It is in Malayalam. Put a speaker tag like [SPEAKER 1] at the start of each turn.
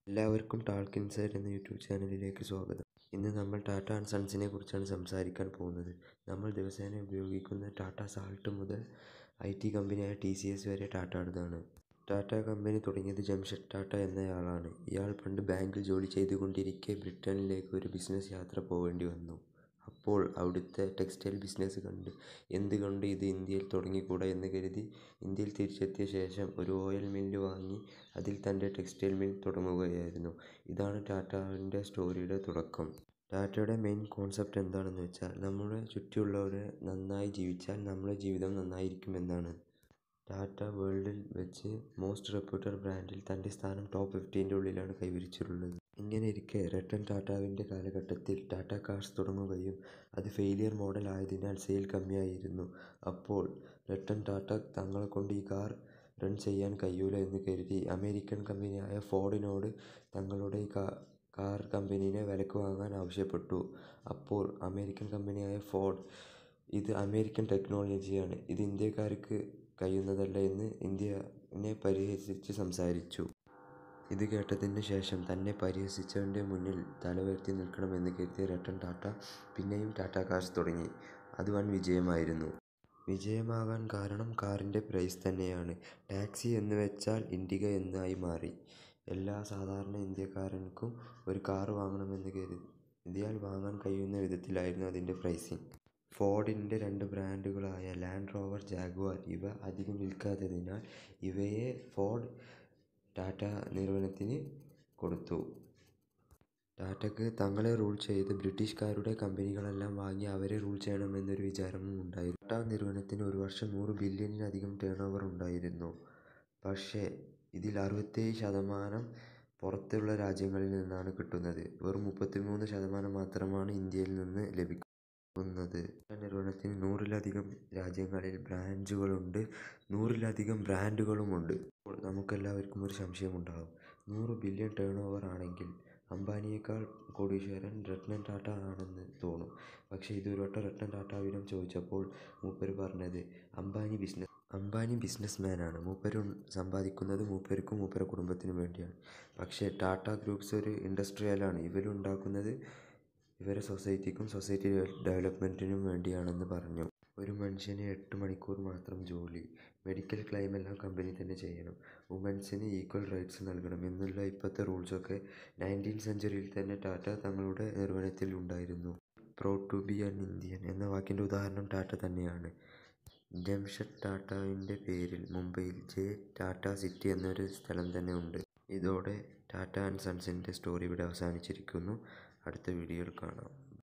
[SPEAKER 1] എല്ലാവർക്കും ടാൾക്ക് ഇൻസൈഡ് എന്ന യൂട്യൂബ് ചാനലിലേക്ക് സ്വാഗതം ഇന്ന് നമ്മൾ ടാറ്റ ആൻഡ് സൺസിനെ കുറിച്ചാണ് സംസാരിക്കാൻ പോകുന്നത് നമ്മൾ ദിവസേന ഉപയോഗിക്കുന്ന ടാറ്റ സാൾട്ട് മുതൽ ഐ ടി കമ്പനിയായ ടി സി എസ് വരെ ടാറ്റയുടേതാണ് ടാറ്റ കമ്പനി തുടങ്ങിയത് ജംഷഡ് ടാറ്റ എന്നയാളാണ് ഇയാൾ പണ്ട് ബാങ്കിൽ ജോലി ചെയ്തുകൊണ്ടിരിക്കെ ബ്രിട്ടനിലേക്ക് ഒരു ബിസിനസ് യാത്ര പോവേണ്ടി വന്നു അപ്പോൾ അവിടുത്തെ ടെക്സ്റ്റൈൽ ബിസിനസ് കണ്ട് എന്തുകൊണ്ട് ഇത് ഇന്ത്യയിൽ തുടങ്ങിക്കൂടാ എന്ന് കരുതി ഇന്ത്യയിൽ തിരിച്ചെത്തിയ ശേഷം ഒരു ഓയിൽ മില്ല് വാങ്ങി അതിൽ തൻ്റെ ടെക്സ്റ്റൈൽ മിൽ തുടങ്ങുകയായിരുന്നു ഇതാണ് ടാറ്റാവിൻ്റെ സ്റ്റോറിയുടെ തുടക്കം ടാറ്റയുടെ മെയിൻ കോൺസെപ്റ്റ് എന്താണെന്ന് വെച്ചാൽ നമ്മുടെ ചുറ്റുമുള്ളവരെ നന്നായി ജീവിച്ചാൽ നമ്മുടെ ജീവിതം നന്നായിരിക്കുമെന്നാണ് ടാറ്റ വേൾഡിൽ വെച്ച് മോസ്റ്റ് റെപ്യൂട്ടഡ് ബ്രാൻഡിൽ തൻ്റെ സ്ഥാനം ടോപ്പ് ഫിഫ്റ്റീൻ്റെ ഉള്ളിലാണ് കൈവരിച്ചിട്ടുള്ളത് ഇങ്ങനെയിരിക്കെ രത്തൻ ടാറ്റാവിൻ്റെ കാലഘട്ടത്തിൽ ടാറ്റ കാർസ് തുടങ്ങുകയും അത് ഫെയിലിയർ മോഡൽ ആയതിനാൽ സെയിൽ കമ്മിയായിരുന്നു അപ്പോൾ രത്തൻ ടാറ്റ തങ്ങളെ കൊണ്ട് ഈ കാർ റൺ ചെയ്യാൻ കഴിയൂല എന്ന് കരുതി അമേരിക്കൻ കമ്പനിയായ ഫോർഡിനോട് തങ്ങളുടെ ഈ കാർ കമ്പനീനെ വിലക്ക് വാങ്ങാൻ ആവശ്യപ്പെട്ടു അപ്പോൾ അമേരിക്കൻ കമ്പനിയായ ഫോർഡ് ഇത് അമേരിക്കൻ ടെക്നോളജിയാണ് ഇത് ഇന്ത്യക്കാർക്ക് കഴിയുന്നതല്ല എന്ന് ഇന്ത്യനെ പരിഹസിച്ച് സംസാരിച്ചു ഇത് കേട്ടതിന് ശേഷം തന്നെ പരിഹസിച്ചവൻ്റെ മുന്നിൽ തലയുയർത്തി നിൽക്കണമെന്ന് കരുതിയ രത്തൻ ടാറ്റ പിന്നെയും ടാറ്റ കാർസ് തുടങ്ങി അത് വൻ വിജയമായിരുന്നു വിജയമാകാൻ കാരണം കാറിൻ്റെ പ്രൈസ് തന്നെയാണ് ടാക്സി എന്ന് വെച്ചാൽ ഇൻഡിക എന്നായി മാറി എല്ലാ സാധാരണ ഇന്ത്യക്കാരനും ഒരു കാർ വാങ്ങണമെന്ന് കരുതിയാൽ വാങ്ങാൻ കഴിയുന്ന വിധത്തിലായിരുന്നു അതിൻ്റെ പ്രൈസിങ് ഫോർഡിൻ്റെ രണ്ട് ബ്രാൻഡുകളായ ലാൻഡ് റോവർ ജാഗ്വാർ ഇവ അധികം വിൽക്കാത്തതിനാൽ ഇവയെ ഫോർഡ് ടാറ്റ നിർവ്വഹണത്തിന് കൊടുത്തു ടാറ്റയ്ക്ക് തങ്ങളെ റൂൾ ചെയ്ത് ബ്രിട്ടീഷുകാരുടെ കമ്പനികളെല്ലാം വാങ്ങി അവരെ റൂൾ ചെയ്യണമെന്നൊരു വിചാരവും ഉണ്ടായിരുന്നു ടാറ്റ നിർവ്വഹണത്തിന് ഒരു വർഷം നൂറ് ബില്യണിലധികം ടേൺ ഓവർ ഉണ്ടായിരുന്നു പക്ഷേ ഇതിൽ അറുപത്തേഴ് ശതമാനം പുറത്തുള്ള രാജ്യങ്ങളിൽ നിന്നാണ് കിട്ടുന്നത് വെറും മുപ്പത്തിമൂന്ന് ശതമാനം മാത്രമാണ് ഇന്ത്യയിൽ നിന്ന് ലഭിക്കുന്നത് ടാറ്റ നിർവ്വഹണത്തിന് നൂറിലധികം രാജ്യങ്ങളിൽ ബ്രാഞ്ചുകളുണ്ട് നൂറിലധികം ബ്രാൻഡുകളുമുണ്ട് അപ്പോൾ നമുക്കെല്ലാവർക്കും ഒരു സംശയമുണ്ടാകും നൂറ് ബില്യൺ ടേൺ ഓവർ ആണെങ്കിൽ അംബാനിയേക്കാൾ കോടീശ്വരൻ രത്തൻ ടാറ്റ ആണെന്ന് തോന്നും പക്ഷേ ഇതൊരു വട്ടം രത്തൻ ടാറ്റാവിനോട് ചോദിച്ചപ്പോൾ മൂപ്പര് പറഞ്ഞത് അംബാനി ബിസിനസ് അംബാനി ബിസിനസ് മാനാണ് മൂപ്പര് സമ്പാദിക്കുന്നത് മൂപ്പർക്കും മൂപ്പരുടെ കുടുംബത്തിനും വേണ്ടിയാണ് പക്ഷേ ടാറ്റ ഗ്രൂപ്പ്സ് ഒരു ഇൻഡസ്ട്രിയലാണ് ഇവരുണ്ടാക്കുന്നത് ഇവരെ സൊസൈറ്റിക്കും സൊസൈറ്റി ഡെവലപ്മെൻറ്റിനും വേണ്ടിയാണെന്ന് പറഞ്ഞു ഒരു മനുഷ്യന് എട്ട് മണിക്കൂർ മാത്രം ജോലി മെഡിക്കൽ ക്ലെയിമെല്ലാം കമ്പനി തന്നെ ചെയ്യണം വുമൻസിന് ഈക്വൽ റൈറ്റ്സ് നൽകണം എന്നുള്ള ഇപ്പോഴത്തെ റൂൾസൊക്കെ നയൻറ്റീൻ സെഞ്ച്വറിയിൽ തന്നെ ടാറ്റ തങ്ങളുടെ നിർവ്വഹണത്തിൽ ഉണ്ടായിരുന്നു proud to be an Indian എന്ന വാക്കിൻ്റെ ഉദാഹരണം ടാറ്റ തന്നെയാണ് ജംഷഡ് ടാറ്റാവിൻ്റെ പേരിൽ മുംബൈയിൽ ജെ ടാറ്റ സിറ്റി എന്നൊരു സ്ഥലം തന്നെ ഉണ്ട് ഇതോടെ ടാറ്റ ആൻഡ് സൺസിൻ്റെ സ്റ്റോറി ഇവിടെ അവസാനിച്ചിരിക്കുന്നു അടുത്ത വീഡിയോയിൽ കാണാം